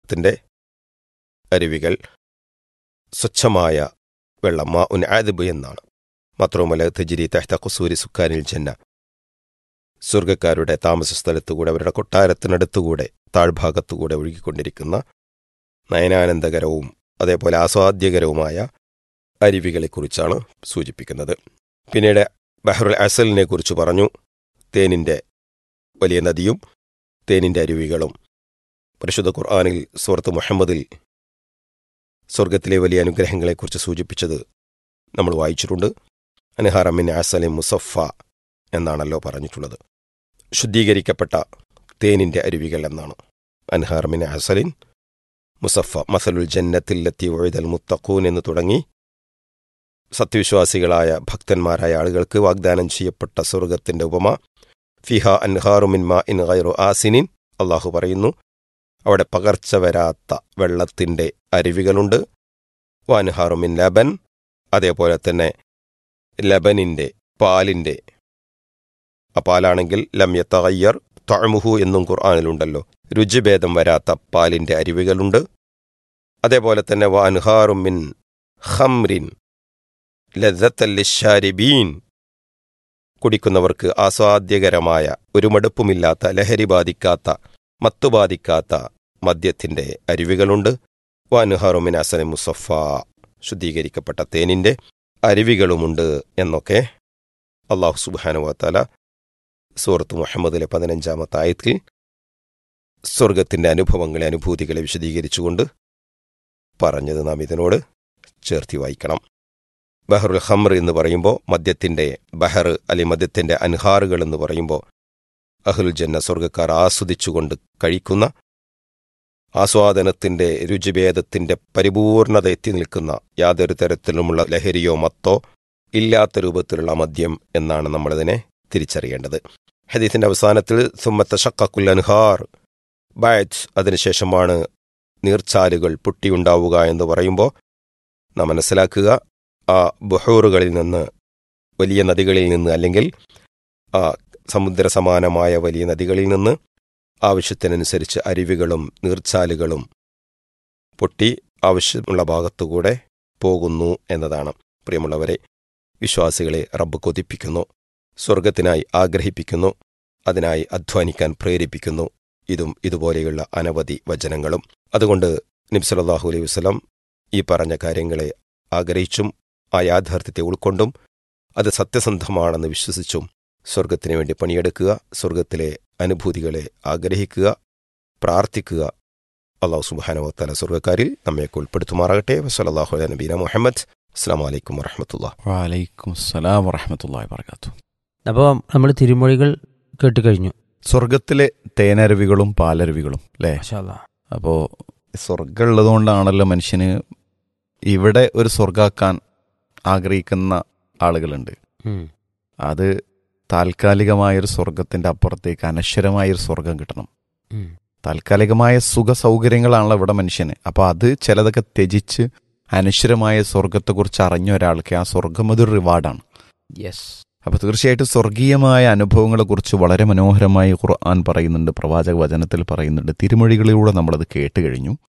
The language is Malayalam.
സ്വർഗത്തിൻ്റെ അരുവികൾ സ്വച്ഛമായ വെള്ളം മാ ഉൻ ആദിബ് എന്നാണ് മാത്രവുമല്ല തജിരി തഹ്ത കുസൂരി സുക്കാനിൽ ജന്ന സ്വർഗക്കാരുടെ താമസ സ്ഥലത്തുകൂടെ അവരുടെ കൊട്ടാരത്തിനടുത്തുകൂടെ താഴ്ഭാഗത്തുകൂടെ ഒഴുകിക്കൊണ്ടിരിക്കുന്ന നയനാനന്ദകരവും അതേപോലെ ആസ്വാദ്യകരവുമായ അരുവികളെക്കുറിച്ചാണ് സൂചിപ്പിക്കുന്നത് പിന്നീട് ബഹ്റുൽ അസലിനെ കുറിച്ച് പറഞ്ഞു തേനിൻ്റെ വലിയ നദിയും തേനിൻ്റെ അരുവികളും പരിശുദ്ധ ഖുർആാനിൽ സുഹൃത്ത് മുഹമ്മദിൽ സ്വർഗത്തിലെ വലിയ അനുഗ്രഹങ്ങളെക്കുറിച്ച് സൂചിപ്പിച്ചത് നമ്മൾ വായിച്ചിട്ടുണ്ട് അൻഹാറമിൻ അസലിം മുസഫ എന്നാണല്ലോ പറഞ്ഞിട്ടുള്ളത് ശുദ്ധീകരിക്കപ്പെട്ട തേനിൻ്റെ അരുവികൾ എന്നാണ് അൻഹാറമിൻ അസലിൻ മുസഫ മസലുൽ ജന്നത്തിലെത്തി ഒഴുതൽ മുത്തഖൂൻ എന്ന് തുടങ്ങി സത്യവിശ്വാസികളായ ഭക്തന്മാരായ ആളുകൾക്ക് വാഗ്ദാനം ചെയ്യപ്പെട്ട സ്വർഗത്തിന്റെ ഉപമ ഫിഹ അൻഹാറുമിൻ മാ ഇൻ ഗൈറു ആസിനിൻ അള്ളാഹു പറയുന്നു അവിടെ പകർച്ച വരാത്ത വെള്ളത്തിന്റെ അരുവികളുണ്ട് വാൻഹാറുമിൻ ലബൻ അതേപോലെ തന്നെ ലബനിന്റെ പാലിന്റെ ആ പാലാണെങ്കിൽ ലം യത്തയ്യർ തൊഴമുഹു എന്നും ഖുർആാനിലുണ്ടല്ലോ രുചിഭേദം വരാത്ത പാലിന്റെ അരുവികളുണ്ട് അതേപോലെ തന്നെ വാൻഹാറുമിൻ ഹംറിൻ ലദ്ദത്തല്ലിഷാരിബീൻ കുടിക്കുന്നവർക്ക് ആസ്വാദ്യകരമായ ഒരു മടുപ്പുമില്ലാത്ത ലഹരി ബാധിക്കാത്ത മത്തു ബാധിക്കാത്ത മദ്യത്തിന്റെ അരുവികളുണ്ട് വാനുഹാറുമിൻ അസന മുസഫ ശുദ്ധീകരിക്കപ്പെട്ട തേനിന്റെ അരുവികളുമുണ്ട് എന്നൊക്കെ അള്ളാഹു സുബാനുവത്താല സൂറത്ത് മുഹമ്മദിലെ പതിനഞ്ചാമത്തെ ആയത്തിൽ സ്വർഗത്തിന്റെ അനുഭവങ്ങളെ അനുഭൂതികളെ വിശദീകരിച്ചുകൊണ്ട് പറഞ്ഞത് നാം ഇതിനോട് ചേർത്തി വായിക്കണം ബഹറുൽ ഹംർ എന്ന് പറയുമ്പോൾ മദ്യത്തിന്റെ ബഹർ അല്ലെ മദ്യത്തിന്റെ അൻഹാറുകൾ എന്ന് പറയുമ്പോൾ അഹുൽ ജന്ന സ്വർഗക്കാർ ആസ്വദിച്ചുകൊണ്ട് കഴിക്കുന്ന ആസ്വാദനത്തിന്റെ രുചിഭേദത്തിന്റെ പരിപൂർണത എത്തി നിൽക്കുന്ന യാതൊരു തരത്തിലുമുള്ള ലഹരിയോ മത്തോ ഇല്ലാത്ത രൂപത്തിലുള്ള മദ്യം എന്നാണ് നമ്മളിതിനെ തിരിച്ചറിയേണ്ടത് ഹദീസിന്റെ അവസാനത്തിൽ സുമ്മത്ത ഷക്കുൽ അൻഹാർ ബാറ്റ് അതിനുശേഷമാണ് നീർച്ചാലുകൾ പൊട്ടിയുണ്ടാവുക എന്ന് പറയുമ്പോൾ നാം മനസ്സിലാക്കുക ആ ബുഹൂറുകളിൽ നിന്ന് വലിയ നദികളിൽ നിന്ന് അല്ലെങ്കിൽ ആ സമുദ്ര സമാനമായ വലിയ നദികളിൽ നിന്ന് ആവശ്യത്തിനനുസരിച്ച് അരുവികളും നീർച്ചാലുകളും പൊട്ടി ആവശ്യമുള്ള ഭാഗത്തുകൂടെ പോകുന്നു എന്നതാണ് പ്രിയമുള്ളവരെ വിശ്വാസികളെ റബ്ബ് കൊതിപ്പിക്കുന്നു സ്വർഗത്തിനായി ആഗ്രഹിപ്പിക്കുന്നു അതിനായി അധ്വാനിക്കാൻ പ്രേരിപ്പിക്കുന്നു ഇതും ഇതുപോലെയുള്ള അനവധി വചനങ്ങളും അതുകൊണ്ട് നിബ്സലാഹു അലൈഹി വസ്ലം ഈ പറഞ്ഞ കാര്യങ്ങളെ ആഗ്രഹിച്ചും ആ യാഥാർത്ഥ്യത്തെ ഉൾക്കൊണ്ടും അത് സത്യസന്ധമാണെന്ന് വിശ്വസിച്ചും സ്വർഗത്തിനു വേണ്ടി പണിയെടുക്കുക സ്വർഗത്തിലെ അനുഭൂതികളെ ആഗ്രഹിക്കുക പ്രാർത്ഥിക്കുക അള്ളാഹു സുബാനവത്തല സ്വർഗക്കാരിൽ നമ്മയൊക്കെ ഉൾപ്പെടുത്തുമാറാകട്ടെ വസലാഹു നബീന മുഹമ്മദ് അസ്സാം വലൈക്കും വറഹമത്തുള്ള വാലൈക്കും അസ്സലാം വറഹമത്തല്ലാ വർക്കാത്തു അപ്പോൾ നമ്മൾ തിരുമൊഴികൾ കേട്ട് കഴിഞ്ഞു സ്വർഗത്തിലെ തേനരുവികളും പാലരുവികളും അല്ലേ മാഷാല്ലാ അപ്പോൾ സ്വർഗം ഉള്ളതുകൊണ്ടാണല്ലോ മനുഷ്യന് ഇവിടെ ഒരു സ്വർഗാക്കാൻ ആഗ്രഹിക്കുന്ന ആളുകളുണ്ട് ഉം. അത് താൽക്കാലികമായൊരു സ്വർഗത്തിന്റെ അപ്പുറത്തേക്ക് അനശ്വരമായൊരു സ്വർഗം കിട്ടണം ഉം. താൽക്കാലികമായ സുഖ സൗകര്യങ്ങളാണല്ലോ ഇവിടെ മനുഷ്യന് അപ്പോൾ അത് ചിലതൊക്കെ ത്യജിച്ച് അനശ്വരമായ സ്വർഗത്തെക്കുറിച്ച് അറിഞ്ഞ ഒരാൾക്ക് ആ സ്വർഗം അതൊരു റിവാർഡാണ് യെസ് അപ്പോൾ തീർച്ചയായിട്ടും സ്വർഗീയമായ അനുഭവങ്ങളെക്കുറിച്ച് വളരെ മനോഹരമായി ഖുർആൻ പറയുന്നുണ്ട് പ്രവാചക വചനത്തിൽ പറയുന്നുണ്ട് തിരുമൊഴികളിലൂടെ നമ്മളത് കേട്ട് കഴിഞ്ഞു